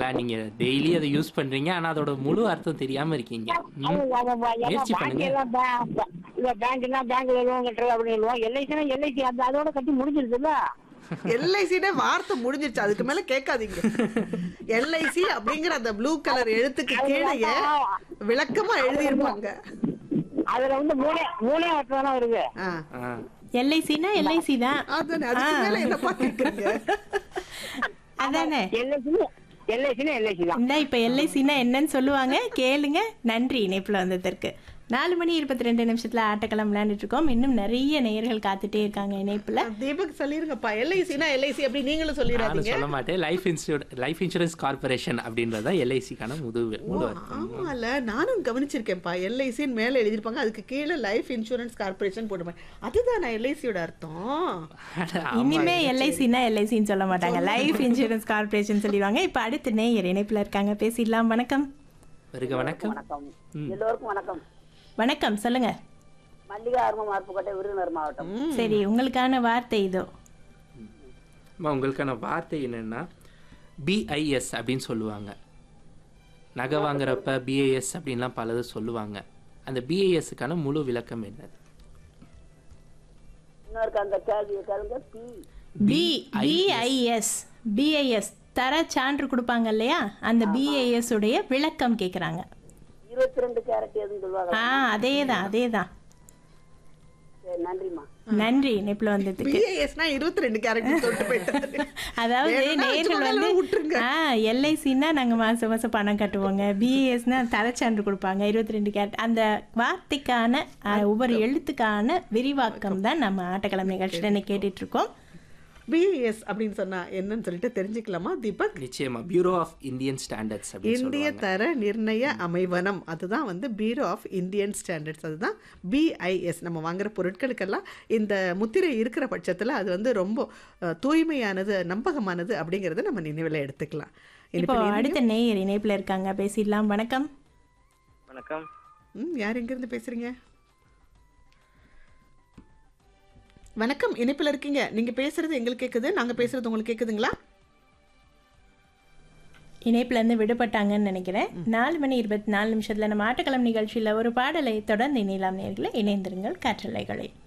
பாத்தீங்களா நீங்க டெய்லி அதை யூஸ் பண்றீங்க ஆனா அதோட முழு அர்த்தம் தெரியாம இருக்கீங்க ம். அது ஆமாப்பா. ஏன்னா முயற்சி bank பண்ணுங்க. எல்லாம் பே- பே- இல்ல பேங்க்னா பேங்க்ல எதுவும் கட்டுறது அப்படின்னு சொல்லுவோம் எல்ஐசினா எல்ஐசி அந்த அதோட கட்டி முடிஞ்சிருச்சுல்ல எல்ஐசினே வார்த்தை முடிஞ்சிருச்சு அதுக்கு மேல கேட்காதீங்க எல்ஐசி அப்படிங்கிற அந்த ப்ளூ கலர் எழுத்துக்கு கீழே விளக்கமா எழுதியிருப்பாங்க அதுல வந்து மூணே மூணே வட்டம் தானே வருது ஆ, ஆ. எல்ஐசினா எல்ஐசி தான் அதானே அதுக்கு மேல என்னப்பா கேக்குறீங்க அதானே எல்ஐசினா எல்ஐசினா எல்ஐசி தான் இந்த இப்ப எல்ஐசினா என்னன்னு சொல்லுவாங்க கேளுங்க நன்றி இணைப்புல வந்ததற்கு நாலு மணி இருபத்தி ரெண்டு நிமிஷத்துல ஆட்டக்களம் விளையாண்டுட்டு இருக்கோம் இன்னும் நிறைய நேயர்கள் காத்துட்டே இருக்காங்க இணைப்புல தீபக் சொல்லிருங்கப்பா எல்ஐசினா எல்ஐசி அப்படி நீங்களும் நானும் சொல்லிடாதீங்க சொல்ல மாட்டேன் life insure life insurance corporation அப்படின்றது தான் எல்ஐசிக்கான முழு முழு அர்த்தம் ஆமால நானும் கவனிச்சிருக்கேன்ப்பா எல்ஐசின்னு மேல எழுதிருப்பாங்க அதுக்கு கீழே லைஃப் இன்சூரன்ஸ் கார்பரேஷன் போட்டுப்பேன் அதுதான் நான் எல்ஐசியோட அர்த்தம் இனிமே எல்ஐசினா எல்ஐசின்னு சொல்ல மாட்டாங்க லைஃப் இன்சூரன்ஸ் கார்பரேஷன் சொல்லிடுவாங்க இப்ப அடுத்து நேயர் இணைப்புல இருக்காங்க பேசிடலாம் வணக்கம் வருக வணக்கம் வணக்கம் ம். எல்லோருக்கும் வணக்கம் வணக்கம் சொல்லுங்க மல்லிகா அரும மார்ப்புக்கோட்டை விருதுநகர் மாவட்டம் சரி உங்களுக்கான வார்த்தை இதோ அம்மா, உங்களுக்கான வார்த்தை என்னன்னா பிஐஎஸ் அப்படின்னு சொல்லுவாங்க நகை வாங்குறப்ப பிஐஎஸ் அப்படின்லாம் பலது சொல்லுவாங்க அந்த பிஐஎஸ்க்கான முழு விளக்கம் என்னது இன்னொருக்கு அந்த கேள்வி கேளுங்க பி பி பிஐஎஸ் பிஐஎஸ் தர சான்று கொடுப்பாங்க இல்லையா அந்த பிஐஎஸ் உடைய விளக்கம் கேக்குறாங்க இருபத்தி ரெண்டு கேரட் எதுன்னு சொல்லுவாங்க ஆ அதேதான் அதேதான் சரி நன்றிம்மா நன்றி இணைப்புல வந்ததுக்கு பிஏஎஸ்னா இருபத்தி ரெண்டு கேரக்டர் சொல்லிட்டு போயிட்டாரு அதாவது வேணும்னா நேர்கள் வச்சுக்கோங்க, வந்து இல்லைன்னா விட்டுருங்க. ஆ எல்ஐசின்னா நாங்க மாசம் மாசம் பணம் கட்டுவோங்க பிஏஎஸ்னா தலைச்சான்று கொடுப்பாங்க இருபத்தி ரெண்டு கேரட் அந்த வார்த்தைக்கான ஆ, ஒவ்வொரு எழுத்துக்கான விரிவாக்கம் தான் நம்ம ஆட்டக்கிழமை நிகழ்ச்சியில் இன்னைக்கு கேட்டுட்டு இருக்கோம் பிஏஎஸ் அப்படின்னு சொன்னா என்னன்னு சொல்லிட்டு தெரிஞ்சுக்கலாமா தீபக் நிச்சயமா பியூரோ ஆஃப் இந்தியன் ஸ்டாண்டர்ட்ஸ் அப்படின்னு இந்திய சொல்லுவாங்க தர நிர்ணய அமைவனம் அதுதான் வந்து பீரோ ஆஃப் இந்தியன் ஸ்டாண்டர்ட்ஸ் அதுதான் பிஐஎஸ் நம்ம வாங்குற பொருட்களுக்கெல்லாம் இந்த முத்திரை இருக்கிற பட்சத்தில் அது வந்து ரொம்ப அஹ், தூய்மையானது நம்பகமானது அப்படிங்கிறத நம்ம நினைவில் எடுத்துக்கலாம் இப்போ இனிப்பில் அடுத்த நேயர் இணைப்புல இருக்காங்க பேசிடலாம் வணக்கம் வணக்கம் ம் யார் எங்கேருந்து பேசுறீங்க வணக்கம் இணைப்பில் இருக்கீங்க நீங்க பேசுறது எங்களுக்கு கேக்குது நாங்க பேசுறது உங்களுக்கு கேக்குதுங்களா இணைப்புல இருந்து விடுபட்டாங்கன்னு நினைக்கிறேன் நாலு மணி இருபத்தி நாலு நிமிஷத்துல நம்ம ஆட்டக்கிழமை நிகழ்ச்சியில ஒரு பாடலை தொடர்ந்து இணையலாம் நேர்களை இணைந்திருங்கள் காற்றலைகளை